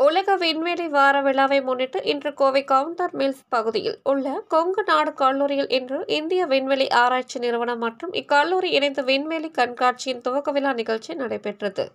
உலக விண்வெளி வார விழாவை முன்னிட்டு இன்று கோவை கவுண்டர் மில்ஸ் பகுதியில் உள்ள கொங்கு நாடு கல்லூரியில் இன்று இந்திய விண்வெளி ஆராய்ச்சி நிறுவனம் மற்றும் இக்கல்லூரி இணைந்த விண்வெளி கண்காட்சியின் துவக்க விழா நிகழ்ச்சி நடைபெற்றது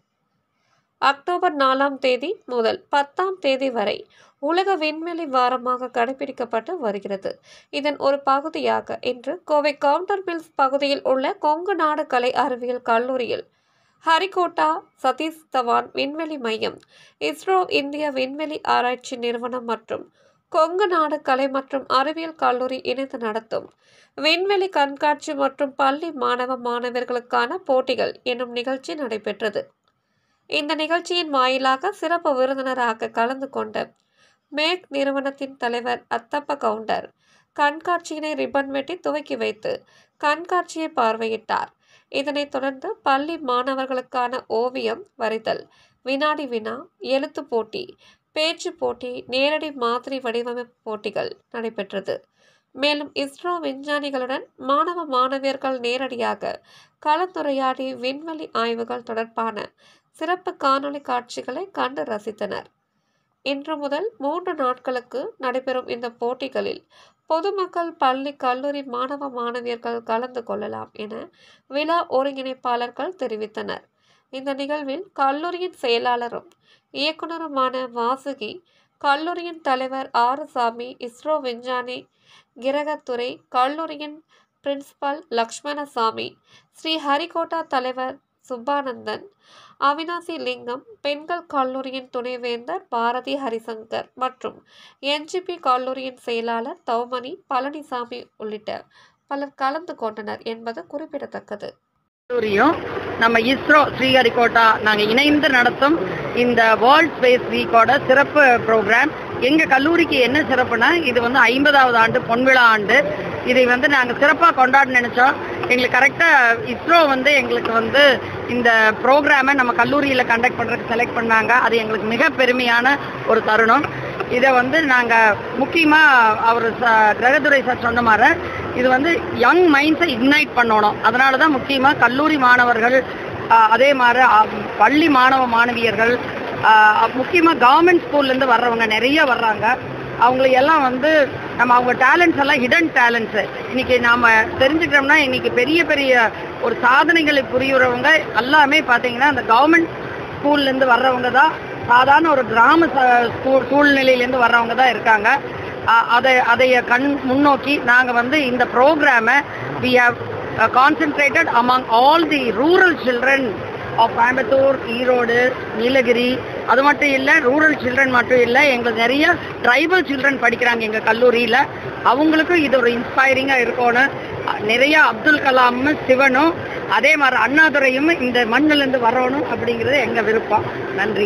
அக்டோபர் நாலாம் தேதி முதல் பத்தாம் தேதி வரை உலக விண்வெளி வாரமாக கடைபிடிக்கப்பட்டு வருகிறது இதன் ஒரு பகுதியாக இன்று கோவை கவுண்டர் மில்ஸ் பகுதியில் உள்ள கொங்கு நாடு கலை அறிவியல் கல்லூரியில் ஹரிகோட்டா சதீஷ் தவான் விண்வெளி மையம் இஸ்ரோ இந்திய விண்வெளி ஆராய்ச்சி நிறுவனம் மற்றும் கொங்கு நாடு கலை மற்றும் அறிவியல் கல்லூரி இணைந்து நடத்தும் விண்வெளி கண்காட்சி மற்றும் பள்ளி மாணவ மாணவர்களுக்கான போட்டிகள் எனும் நிகழ்ச்சி நடைபெற்றது இந்த நிகழ்ச்சியின் வாயிலாக சிறப்பு விருந்தினராக கலந்து கொண்ட மேக் நிறுவனத்தின் தலைவர் அத்தப்ப கவுண்டர் கண்காட்சியினை ரிப்பன் வெட்டி துவக்கி வைத்து கண்காட்சியை பார்வையிட்டார் இதனைத் தொடர்ந்து பள்ளி மாணவர்களுக்கான ஓவியம் வரைதல் வினாடி வினா எழுத்து போட்டி பேச்சு போட்டி நேரடி மாதிரி வடிவமைப்பு போட்டிகள் நடைபெற்றது மேலும் இஸ்ரோ விஞ்ஞானிகளுடன் மாணவ மாணவியர்கள் நேரடியாக கலந்துரையாடி விண்வெளி ஆய்வுகள் தொடர்பான சிறப்பு காணொளி காட்சிகளை கண்டு ரசித்தனர் இன்று முதல் மூன்று நாட்களுக்கு நடைபெறும் இந்த போட்டிகளில் பொதுமக்கள் பள்ளி கல்லூரி மாணவ மாணவியர்கள் கலந்து கொள்ளலாம் என விழா ஒருங்கிணைப்பாளர்கள் தெரிவித்தனர் இந்த நிகழ்வில் கல்லூரியின் செயலாளரும் இயக்குனருமான வாசுகி கல்லூரியின் தலைவர் ஆறுசாமி இஸ்ரோ விஞ்ஞானி கிரகத்துறை கல்லூரியின் பிரின்சிபல் லக்ஷ்மணசாமி ஸ்ரீ ஹரிகோட்டா தலைவர் சுப்பானந்தன் அவினாசி லிங்கம் பெண்கள் கல்லூரியின் துணைவேந்தர் பாரதி ஹரிசங்கர் மற்றும் என்ஜிபி கல்லூரியின் செயலாளர் தௌமணி பழனிசாமி உள்ளிட்ட பலர் கலந்து கொண்டனர் என்பது குறிப்பிடத்தக்கது கல்லூரியும் நம்ம இஸ்ரோ ஸ்ரீஹரிகோட்டா நாங்கள் இணைந்து நடத்தும் இந்த வேர்ல்ட் ஸ்பேஸ் வீக்கோட சிறப்பு ப்ரோக்ராம் எங்கள் கல்லூரிக்கு என்ன சிறப்புனா இது வந்து ஐம்பதாவது ஆண்டு பொன்விழா ஆண்டு இதை வந்து நாங்கள் சிறப்பாக கொண்டாட நினச்சோம் எங்களுக்கு கரெக்டாக இஸ்ரோ வந்து எங்களுக்கு வந்து இந்த ப்ரோக்ராமை நம்ம கல்லூரியில் கண்டக்ட் பண்ணுறதுக்கு செலக்ட் பண்ணாங்க அது எங்களுக்கு மிக பெருமையான ஒரு தருணம் இதை வந்து நாங்கள் முக்கியமாக அவர் ச கிரகத்துறை சார் சொன்ன மாதிரி இது வந்து யங் மைண்ட்ஸை இக்னைட் பண்ணணும் அதனால தான் முக்கியமாக கல்லூரி மாணவர்கள் ஆஹ், அதே மாதிரி ஆஹ், பள்ளி மாணவ மாணவியர்கள் முக்கியமாக கவர்மெண்ட் ஸ்கூல்லேருந்து வர்றவங்க நிறைய வர்றாங்க அவங்களை எல்லாம் வந்து நம்ம அவங்க டேலண்ட்ஸ் எல்லாம் ஹிடன் டேலண்ட்ஸு இன்னைக்கு நாம தெரிஞ்சுக்கிட்டோம்னா இன்னைக்கு பெரிய பெரிய ஒரு சாதனைகளை புரியுறவங்க எல்லாமே பார்த்தீங்கன்னா அந்த கவர்மெண்ட் ஸ்கூல்லேருந்து வர்றவங்க தான் சாதாரண ஒரு கிராம ச- சூ- சூழ்நிலையிலேருந்து வர்றவங்க தான் இருக்காங்க அ- அதை அதைய கண் முன்னோக்கி நாங்கள் வந்து இந்த ப்ரோக்ராமை we have concentrated among all the rural children of Coimbatore Erode Nilgiri அது மட்டும் இல்லை ரூரல் சில்ட்ரன் மட்டும் இல்லை எங்களுக்கு நிறைய ட்ரைபல் சில்ட்ரன் படிக்கிறாங்க எங்கள் கல்லூரியில் அவங்களுக்கும் இது ஒரு இன்ஸ்பைரிங்காக இருக்கணும் அஹ் நிறைய அப்துல் கலாமும் சிவனும் அதே மாதிரி அண்ணாதுரையும் இந்த மண்ணிலேருந்து வரணும் அப்படிங்கிறது எங்கள் விருப்பம் நன்றி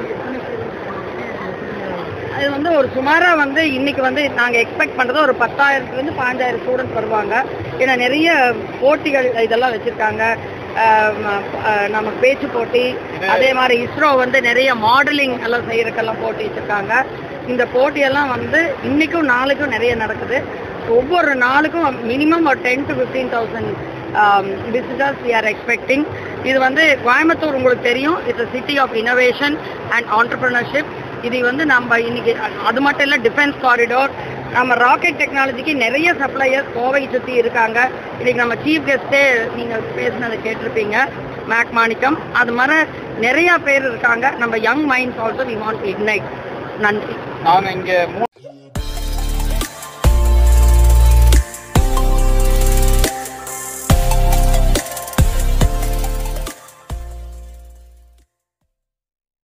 அது வந்து ஒரு சுமாரா வந்து இன்னைக்கு வந்து நாங்க எக்ஸ்பெக்ட் பண்றது ஒரு பத்தாயிரத்துல இருந்து பாஞ்சாயிரம் ஸ்டூடெண்ட்ஸ் வருவாங்க ஏன்னா நிறைய போட்டிகள் இதெல்லாம் வச்சிருக்காங்க ஆஹ் ம- ஆஹ் நம்ம பேச்சு போட்டி அதே மாதிரி இஸ்ரோ வந்து நிறைய மாடலிங் எல்லாம் செய்யறதுக்கெல்லாம் போட்டி வச்சிருக்காங்க இந்த போட்டியெல்லாம் வந்து இன்னைக்கும் நாளைக்கும் நிறைய நடக்குது ஒவ்வொரு நாளுக்கும் மினிமம் ஒரு ten to fifteen thousand visitors we are expecting இது வந்து கோயம்புத்தூர் உங்களுக்கு தெரியும் it's city of innovation and entrepreneurship இது வந்து நம்ம இன்னைக்கு அ- அது மட்டும் இல்லை டிஃபென்ஸ் காரிடோர் நம்ம ராக்கெட் டெக்னாலஜிக்கு நிறைய சப்ளையர்ஸ் கோவை சுற்றி இருக்காங்க இன்னைக்கு நம்ம சீஃப் கெஸ்ட்டே நீங்கள் பேசினதை கேட்டிருப்பீங்க மேக் மாணிக்கம் அது மாதிரி நிறைய பேர் இருக்காங்க நம்ம young minds also we want ignite நன்றி நாங்க இங்க மூணு